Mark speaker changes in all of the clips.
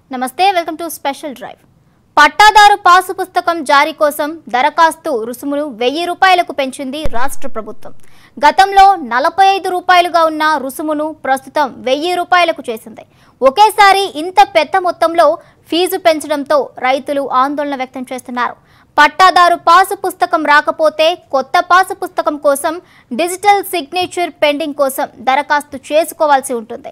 Speaker 1: నమస్తే welcome to special drive పట్టాదారు pass పుస్తకం జారీ కోసం దరఖాస్తు రుసుమును వెయ్యి రూపాయలకు పెంచింది రాష్ట్ర ప్రభుత్వం గతంలో నలభై ఐదు రూపాయలుగా ఉన్న రుసుమును ప్రస్తుతం వెయ్యి రూపాయలకు చేసింది ఒకేసారి ఇంత పెద్ద మొత్తంలో ఫీజు పెంచడంతో రైతులు ఆందోళన వ్యక్తం చేస్తున్నారు పట్టాదారు పాసు పుస్తకం రాకపోతే కొత్త పాసు పుస్తకం కోసం డిజిటల్ సిగ్నేచర్ పెండింగ్ కోసం దరఖాస్తు చేసుకోవాల్సి ఉంటుంది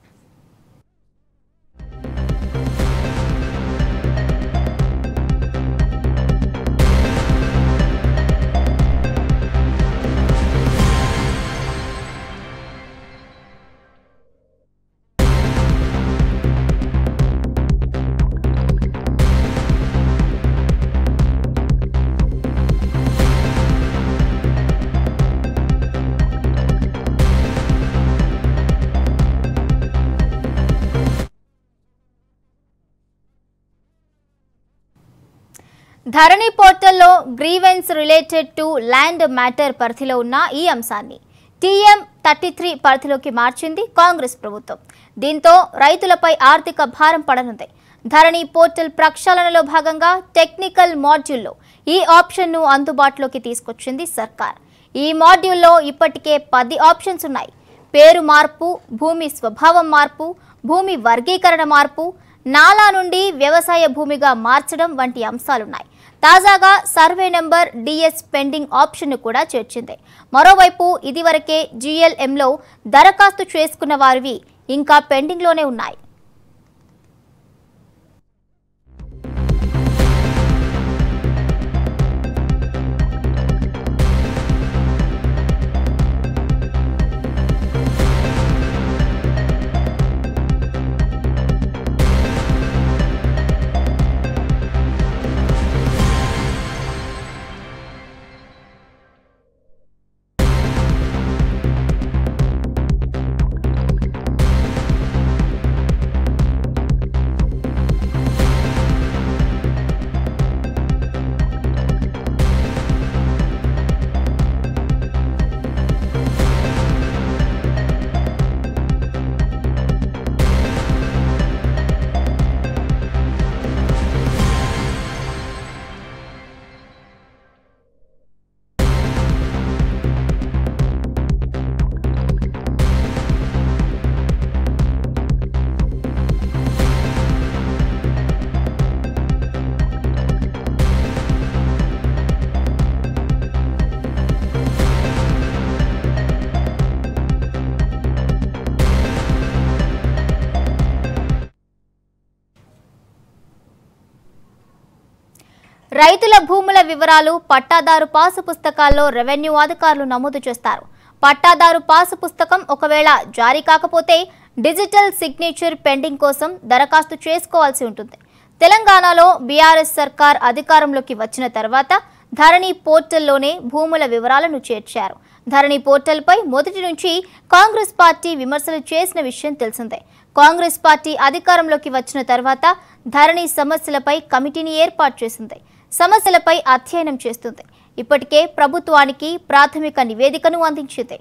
Speaker 1: ధరణి పోర్టల్లో grievance related to land matter పరిధిలో ఉన్న ఈ అంశాన్ని టీఎం థర్టీ త్రీ పరిధిలోకి మార్చింది కాంగ్రెస్ ప్రభుత్వం దీంతో రైతులపై ఆర్థిక భారం పడనుంది ధరణి పోర్టల్ ప్రక్షాళనలో భాగంగా టెక్నికల్ మాడ్యూల్లో ఈ ఆప్షన్ను అందుబాటులోకి తీసుకొచ్చింది సర్కార్ ఈ మాడ్యూల్లో ఇప్పటికే పది ఆప్షన్స్ ఉన్నాయి పేరు మార్పు భూమి స్వభావం మార్పు భూమి వర్గీకరణ మార్పు నాలా నుండి వ్యవసాయ భూమిగా మార్చడం వంటి అంశాలున్నాయి తాజాగా సర్వే నెంబర్ డిఎస్ పెండింగ్ ఆప్షన్ను కూడా చేర్చింది మరోవైపు ఇదివరకే జీఎల్ఎంలో దరఖాస్తు చేసుకున్న వారివి ఇంకా పెండింగ్లోనే ఉన్నాయి రైతుల భూముల వివరాలు పట్టాదారు పాసు పుస్తకాల్లో రెవెన్యూ అధికారులు నమోదు చేస్తారు పట్టాదారు పాసు పుస్తకం ఒకవేళ జారీ కాకపోతే డిజిటల్ సిగ్నేచర్ పెండింగ్ కోసం దరఖాస్తు చేసుకోవాల్సి ఉంటుంది తెలంగాణలో బీఆర్ఎస్ సర్కార్ అధికారంలోకి వచ్చిన తర్వాత ధరణి పోర్టల్లోనే భూముల వివరాలను చేర్చారు ధరణి పోర్టల్పై మొదటి నుంచి కాంగ్రెస్ పార్టీ విమర్శలు చేసిన విషయం తెలిసిందే కాంగ్రెస్ పార్టీ అధికారంలోకి వచ్చిన తర్వాత ధరణి సమస్యలపై కమిటీని ఏర్పాటు చేసింది సమస్యలపై అధ్యయనం చేస్తుంది ఇప్పటికే ప్రభుత్వానికి ప్రాథమిక నివేదికను అందించింది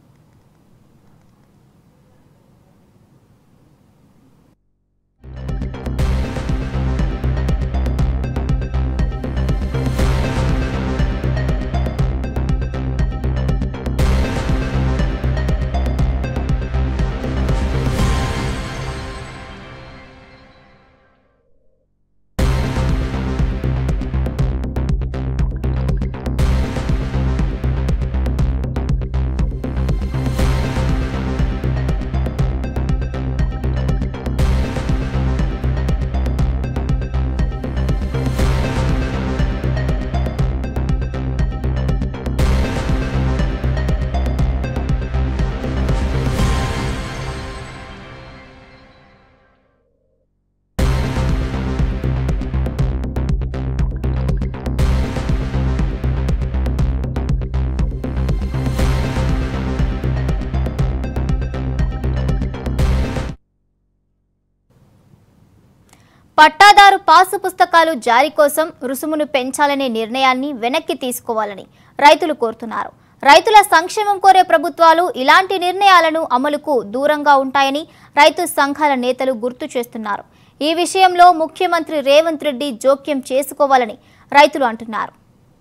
Speaker 1: పట్టాదారు పాసు పుస్తకాలు జారీ కోసం రుసుమును పెంచాలనే నిర్ణయాన్ని వెనక్కి తీసుకోవాలని రైతులు కోరుతున్నారు రైతుల సంక్షేమం కోరే ప్రభుత్వాలు ఇలాంటి నిర్ణయాలను అమలుకు దూరంగా ఉంటాయని రైతు సంఘాల నేతలు గుర్తు చేస్తున్నారు ఈ విషయంలో ముఖ్యమంత్రి రేవంత్ రెడ్డి జోక్యం చేసుకోవాలని రైతులు అంటున్నారు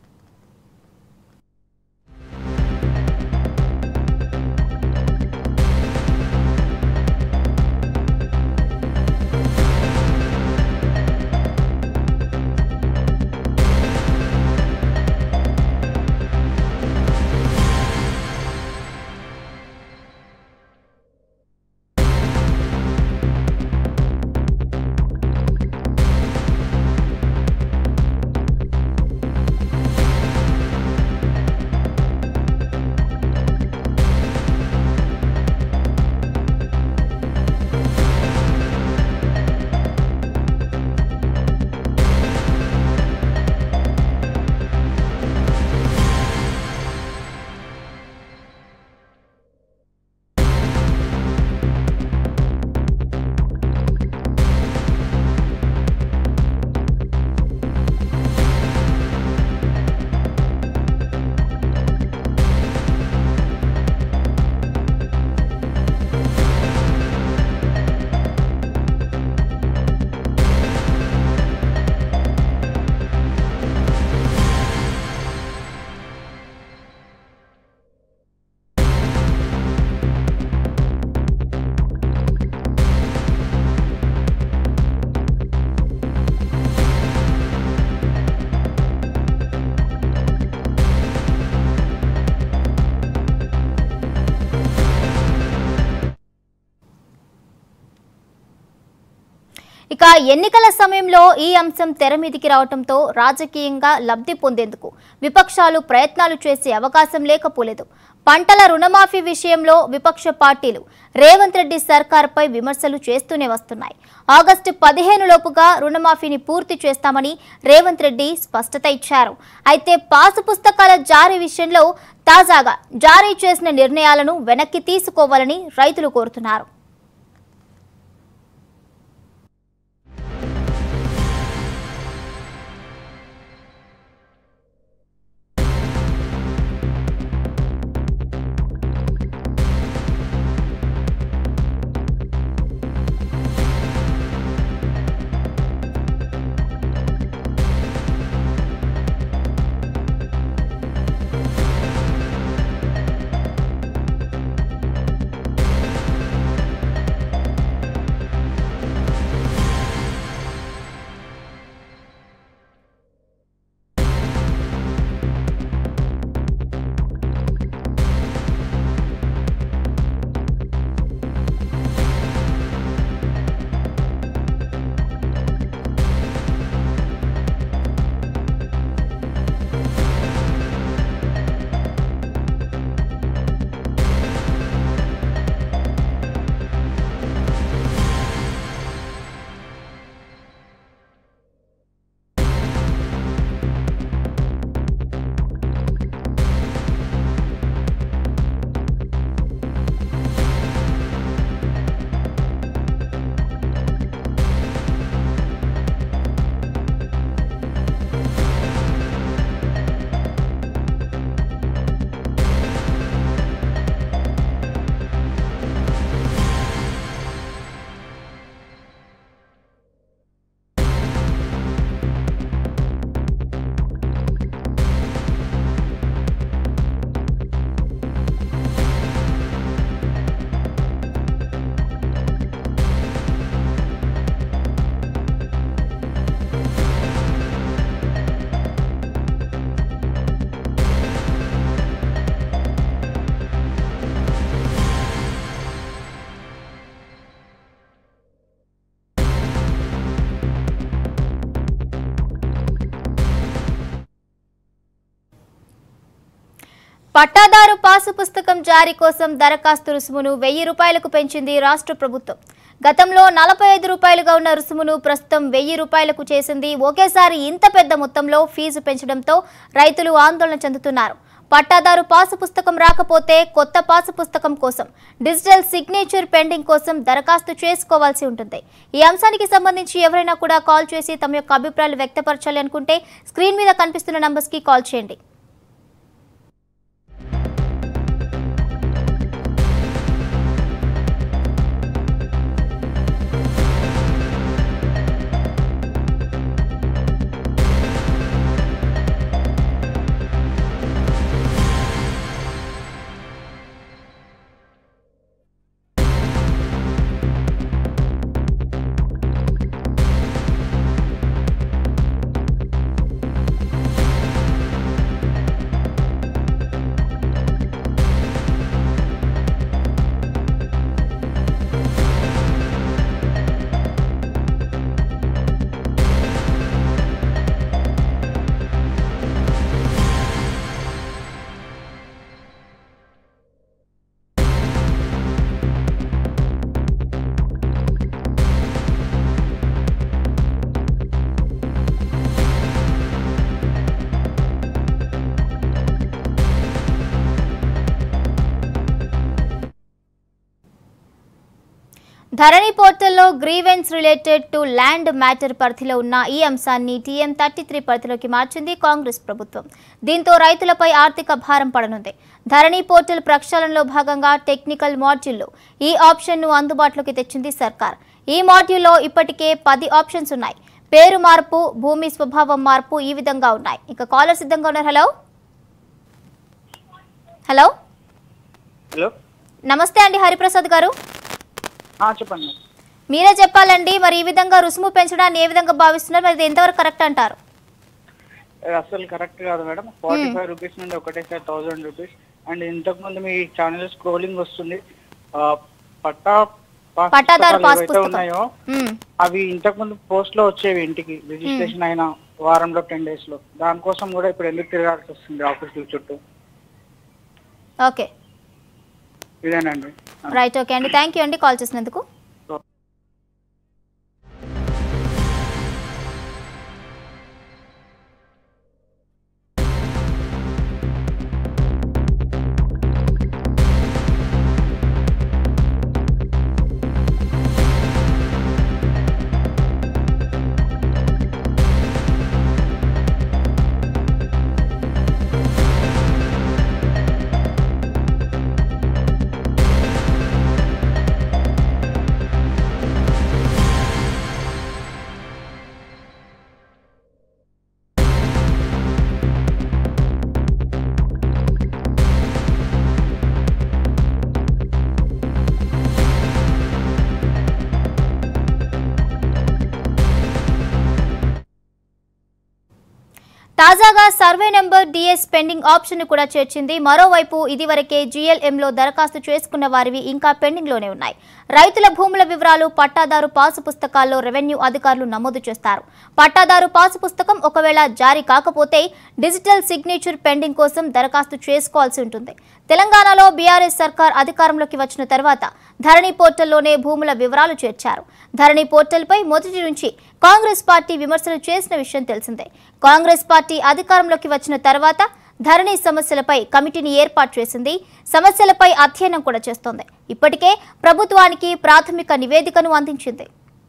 Speaker 1: ఇక ఎన్నికల సమయంలో ఈ అంశం తెర మీదికి రావడంతో రాజకీయంగా లబ్ధి పొందేందుకు విపక్షాలు ప్రయత్నాలు చేసే అవకాశం లేకపోలేదు పంటల రుణమాఫీ విషయంలో విపక్ష పార్టీలు రేవంత్ రెడ్డి సర్కార్పై విమర్శలు చేస్తూనే వస్తున్నాయి ఆగస్టు పదిహేను లోపుగా రుణమాఫీని పూర్తి చేస్తామని రేవంత్ రెడ్డి స్పష్టత ఇచ్చారు అయితే పాసు పుస్తకాల జారీ విషయంలో తాజాగా జారీ చేసిన నిర్ణయాలను వెనక్కి తీసుకోవాలని రైతులు కోరుతున్నారు పట్టాదారు పాసు పుస్తకం జారీ కోసం దరఖాస్తు రుసుమును వెయ్యి రూపాయలకు పెంచింది రాష్ట్ర ప్రభుత్వం గతంలో నలభై ఐదు రూపాయలుగా ఉన్న రుసుమును ప్రస్తుతం వెయ్యి రూపాయలకు చేసింది ఒకేసారి ఇంత పెద్ద మొత్తంలో ఫీజు పెంచడంతో రైతులు ఆందోళన చెందుతున్నారు పట్టాదారు పాసు పుస్తకం రాకపోతే కొత్త పాసు పుస్తకం కోసం డిజిటల్ సిగ్నేచర్ పెండింగ్ కోసం దరఖాస్తు చేసుకోవాల్సి ఉంటుంది ఈ అంశానికి సంబంధించి ఎవరైనా కూడా కాల్ చేసి తమ యొక్క అభిప్రాయాలు వ్యక్తపరచాలి అనుకుంటే స్క్రీన్ మీద కనిపిస్తున్న నంబర్స్కి కాల్ చేయండి ధరణి పోర్టల్లో grievance related to land matter పరిధిలో ఉన్న ఈ అంశాన్ని టీఎం థర్టీ త్రీ పరిధిలోకి మార్చింది కాంగ్రెస్ ప్రభుత్వం దీంతో రైతులపై ఆర్థిక భారం పడనుంది ధరణి పోర్టల్ ప్రక్షాళనలో భాగంగా టెక్నికల్ మాడ్యూల్లో ఈ ఆప్షన్ను అందుబాటులోకి తెచ్చింది సర్కార్ ఈ మాడ్యూల్లో ఇప్పటికే పది ఆప్షన్స్ ఉన్నాయి పేరు మార్పు భూమి స్వభావం మార్పు ఈ విధంగా ఉన్నాయి ఇక కాలర్ సిద్ధంగా ఉన్నారు హలో హలో
Speaker 2: హలో
Speaker 1: నమస్తే అండి హరిప్రసాద్ గారు
Speaker 2: ఆ, చెప్పండి మేడం.
Speaker 1: మీరే చెప్పాలండి మరి ఈ విధంగా రుసుము పెంచడాన్ని ఏ విధంగా భావిస్తున్నారు మరి ఇది ఎంతవరకు కరెక్ట్ అంటారు
Speaker 2: అది అసలు కరెక్ట్ కాదు మేడం ఫార్టీ ఫైవ్ రూపీస్ నుండి ఒకటేసారి థౌసండ్ రూపీస్ అండ్ ఇంతకు ముందు మీ ఛానల్ స్క్రోలింగ్ వస్తుంది ఆ, పట్టా పాస్
Speaker 1: పట్టాదారు
Speaker 2: పుస్తకాలు
Speaker 1: పాస్
Speaker 2: ఏవైతే
Speaker 1: పుస్తకం.
Speaker 2: ఉన్నాయో
Speaker 1: మ్మ్.
Speaker 2: అవి ఇంతకు ముందు పోస్ట్ లో వచ్చేవి ఇంటికి రిజిస్ట్రేషన్ అయిన వారంలో టెన్ డేస్ లో దానికోసం కూడా ఇప్పుడు ఎందుకు తిరగాల్సి వస్తుంది ఆఫీసుల చుట్టూ
Speaker 1: ఓకే
Speaker 2: ఇదేనండి
Speaker 1: రైట్ ఓకే అండి థ్యాంక్ యూ అండి కాల్ చేసినందుకు తాజాగా survey number DS pending option కూడా చేర్చింది మరోవైపు ఇదివరకే జీఎల్ఎంలో దరఖాస్తు చేసుకున్న వారివి ఇంకా పెండింగ్లోనే ఉన్నాయి రైతుల భూముల వివరాలు పట్టాదారు పాసు పుస్తకాల్లో రెవెన్యూ అధికారులు నమోదు చేస్తారు పట్టాదారు పాసు పుస్తకం ఒకవేళ జారీ కాకపోతే డిజిటల్ సిగ్నేచర్ పెండింగ్ కోసం దరఖాస్తు చేసుకోవాల్సి ఉంటుంది తెలంగాణలో బీఆర్ఎస్ సర్కార్ అధికారంలోకి వచ్చిన తర్వాత ధరణి పోర్టల్లోనే భూముల వివరాలు చేర్చారు ధరణి పోర్టల్పై మొదటి నుంచి కాంగ్రెస్ పార్టీ విమర్శలు చేసిన విషయం తెలిసిందే కాంగ్రెస్ పార్టీ అధికారంలోకి వచ్చిన తర్వాత ధరణి సమస్యలపై కమిటీని ఏర్పాటు చేసింది సమస్యలపై అధ్యయనం కూడా చేస్తోంది ఇప్పటికే ప్రభుత్వానికి ప్రాథమిక నివేదికను అందించింది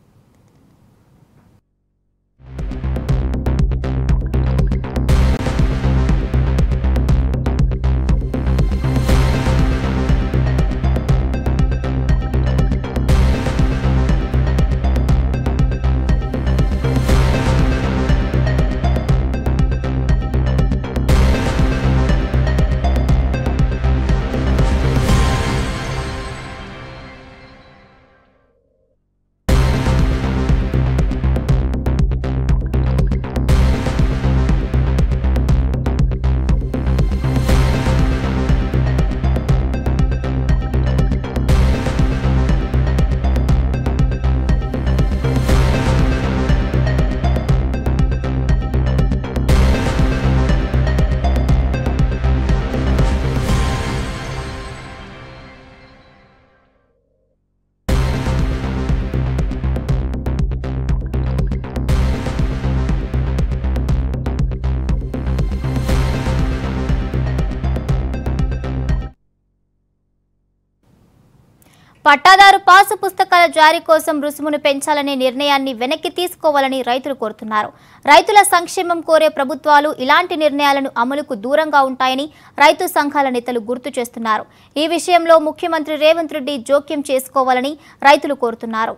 Speaker 1: పట్టాదారు పాసు పుస్తకాల జారీ కోసం రుసుమును పెంచాలనే నిర్ణయాన్ని వెనక్కి తీసుకోవాలని రైతులు కోరుతున్నారు రైతుల సంక్షేమం కోరే ప్రభుత్వాలు ఇలాంటి నిర్ణయాలను అమలుకు దూరంగా ఉంటాయని రైతు సంఘాల నేతలు గుర్తు చేస్తున్నారు ఈ విషయంలో ముఖ్యమంత్రి రేవంత్ రెడ్డి జోక్యం చేసుకోవాలని రైతులు కోరుతున్నారు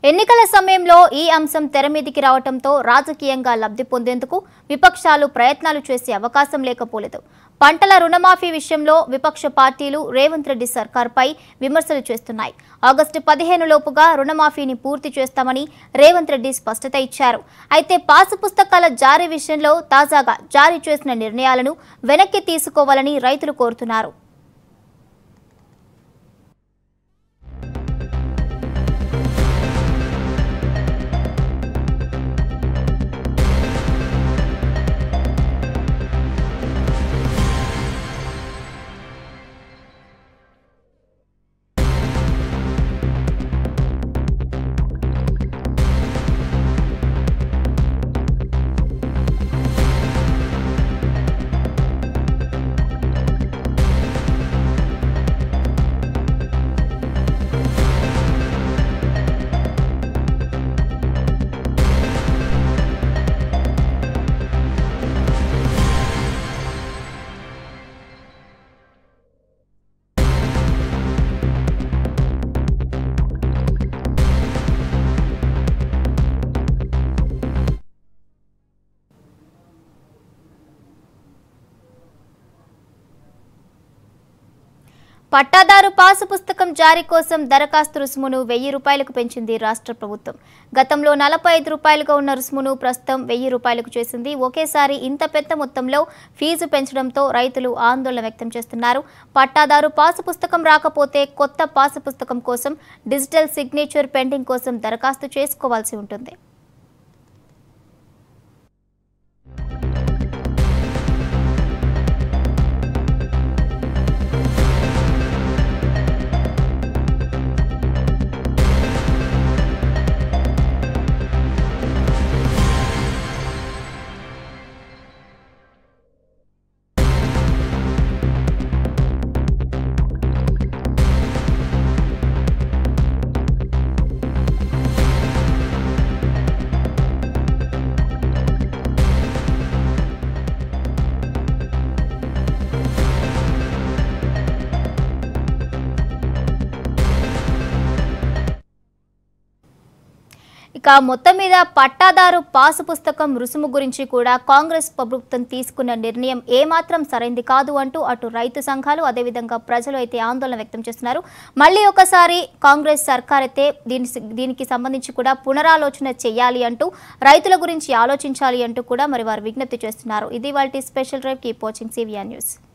Speaker 1: ఎన్నికల సమయంలో ఈ అంశం తెర మీదికి రావడంతో రాజకీయంగా లబ్ధి పొందేందుకు విపక్షాలు ప్రయత్నాలు చేసే అవకాశం లేకపోలేదు పంటల రుణమాఫీ విషయంలో విపక్ష పార్టీలు రేవంత్ రెడ్డి సర్కార్పై విమర్శలు చేస్తున్నాయి ఆగస్టు పదిహేను లోపుగా రుణమాఫీని పూర్తి చేస్తామని రేవంత్ రెడ్డి స్పష్టత ఇచ్చారు అయితే పాసు పుస్తకాల జారీ విషయంలో తాజాగా జారీ చేసిన నిర్ణయాలను వెనక్కి తీసుకోవాలని రైతులు కోరుతున్నారు పట్టాదారు పాసు పుస్తకం జారీ కోసం దరఖాస్తు రుసుమును వెయ్యి రూపాయలకు పెంచింది రాష్ట్ర ప్రభుత్వం గతంలో నలభై ఐదు రూపాయలుగా ఉన్న రుసుమును ప్రస్తుతం వెయ్యి రూపాయలకు చేసింది ఒకేసారి ఇంత పెద్ద మొత్తంలో ఫీజు పెంచడంతో రైతులు ఆందోళన వ్యక్తం చేస్తున్నారు పట్టాదారు పాసు పుస్తకం రాకపోతే కొత్త పాసు పుస్తకం కోసం డిజిటల్ సిగ్నేచర్ పెండింగ్ కోసం దరఖాస్తు చేసుకోవాల్సి ఉంటుంది ఇక మొత్తం మీద పట్టాదారు పాసు పుస్తకం రుసుము గురించి కూడా కాంగ్రెస్ ప్రభుత్వం తీసుకున్న నిర్ణయం ఏమాత్రం సరైంది కాదు అంటూ అటు రైతు సంఘాలు అదేవిధంగా ప్రజలు అయితే ఆందోళన వ్యక్తం చేస్తున్నారు మళ్ళీ ఒకసారి కాంగ్రెస్ సర్కార్ అయితే దీని దీనికి సంబంధించి కూడా పునరాలోచన చేయాలి అంటూ రైతుల గురించి ఆలోచించాలి అంటూ కూడా మరి వారు విజ్ఞప్తి చేస్తున్నారు ఇది వాళ్ళ special drive keep watching CVR news